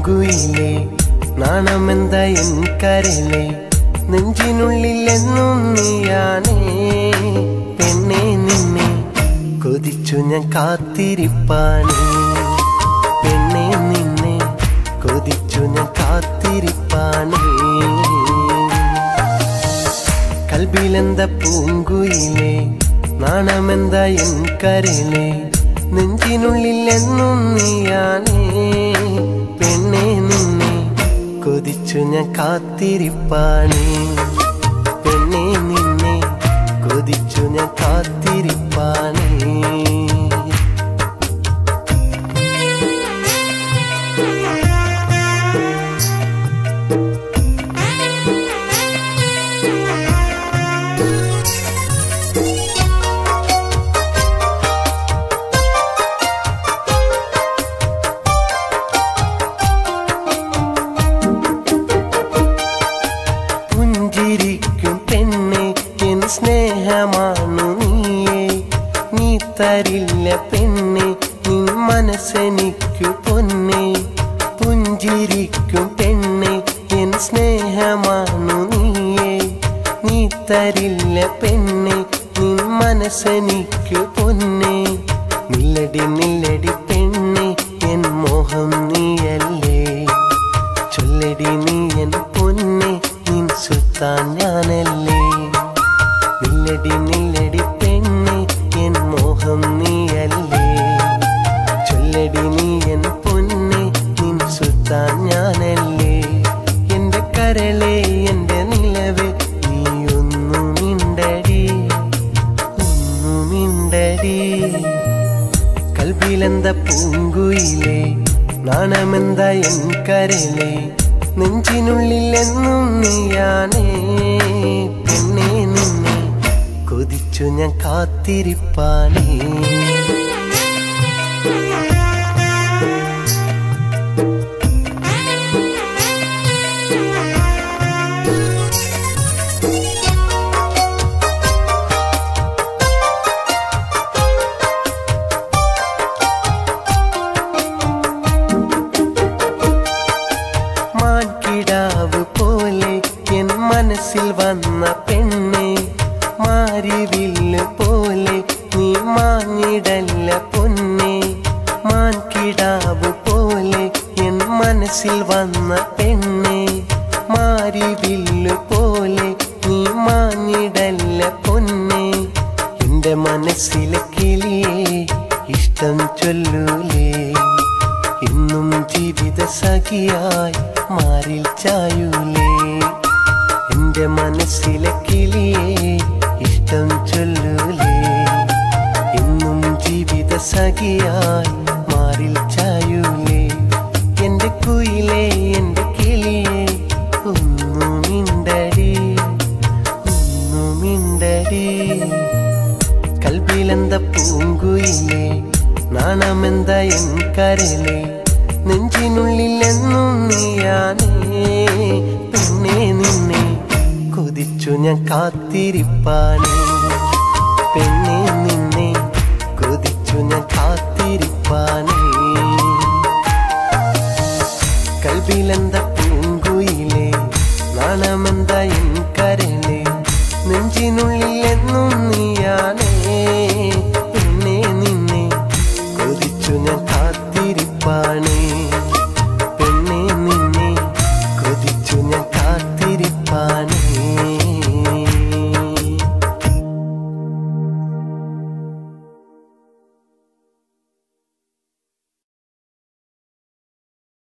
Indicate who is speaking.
Speaker 1: പൂങ്കുയിലേ നാണമെന്താ N കരലേ നെഞ്ചിനുള്ളിൽ എന്നും നീയാണേ പെണ്ണെ നിന്നെ കൊതിച്ചു ഞാൻ കാത്തിരിപ്പാനേ പെണ്ണെ നിന്നെ കൊതിച്ചു ഞാൻ കാത്തിരിപ്പാനേ കൽബിലെന്ത പൂങ്കുയിലേ നാണമെന്ത എൻ കരലേ നെഞ്ചിനുള്ളിൽ എന്നും നീയാണേ പെണ്ണെ നിന്നെ കൊതിച്ചു ഞാൻ കാത്തിരിപ്പാണേ പെണ്ണെ നിന്നെ കൊതിച്ചു ഞാൻ കാത്തിരിപ്പാനേ പുഞ്ചിരിക്കും പെണ്ണെ എൻ സ്നേഹമാണു നീയേ നീ തരില്ല പെണ്ണെ നിൻ മനസ്സെനിക്കു പൊന്നെ പുഞ്ചിരിക്കും പെണ്ണെ എൻ സ്നേഹമാണു നീയേ നീ തരില്ല പെണ്ണെ നിൻ മനസ്സെനിക്കു പൊന്നെ നില്ലടി നില്ലടി പെണ്ണെ എൻ മോഹം നീയല്ലേ ചൊല്ലടി നീ എൻ പൊന്നെ നിൻ സുത്താൻ ഞാനല്ലേ നില്ലടി നില്ലടി പെണ്ണെ എൻ മോഹം നീയല്ലേ ചൊല്ലടി നീ എൻ പൊന്നെ നിൻ സുത്താൻ ഞാനല്ലേ എന്റെ കരളെ എന്റെ നിലവേ നീ ഒന്നു മിണ്ടടി ഒന്നു മിണ്ടടി കൽബിലെന്ത പൂങ്കുയിലേ നാണമെന്ത എൻ കരലേ നെഞ്ചിനുള്ളിൽ എന്നും നീയാണേ പെണ്ണെ നിന്നെ കൊതിച്ചു ഞാൻ കാത്തിരിപ്പാനേ മാൻകിടാവ് പോലെ എൻ മനസ്സിൽ വന്ന പെണ്ണെ മാരിവില്ല് പോലെ നീ മാഞ്ഞിടല്ല പൊന്നെ മാൻകിടാവ് പോലെ എൻ മനസ്സിൽ വന്ന പെണ്ണെ മാരിവില്ല് പോലെ നീ മാഞ്ഞിടല്ല പൊന്നെ എന്റെ മനസ്സിലെ കിളിയെ ഇഷ്ടം ചൊല്ലൂലേ ഇന്നും ജീവിത സഖിയായി മാറിൽ ചായൂലേ എന്റെ മനസ്സിലെ കിളിയെ ഇഷ്ടം ചൊല്ലൂലേ ഇന്നും ജീവിത സഖിയായി മാറിൽ ചായൂലേ എന്റെ കുയിലേ എന്റെ കിളിയെ ഒന്നു മിണ്ടടി ഒന്നു മിണ്ടടി കൽബിലെന്ത പൂങ്കുയിലേ നാണമെന്ത എൻ കരലേ നെഞ്ചിനുള്ളിൽ എന്നും നീയാണേ പെണ്ണെ നിന്നെ കൊതിച്ചു ഞാൻ കാത്തിരിപ്പാനേ പെണ്ണെ നിന്നെ കൊതിച്ചു ഞാൻ കാത്തിരിപ്പാനേ കൽബിലെന്ത പൂങ്കുയിലേ നാണമെന്ത എൻ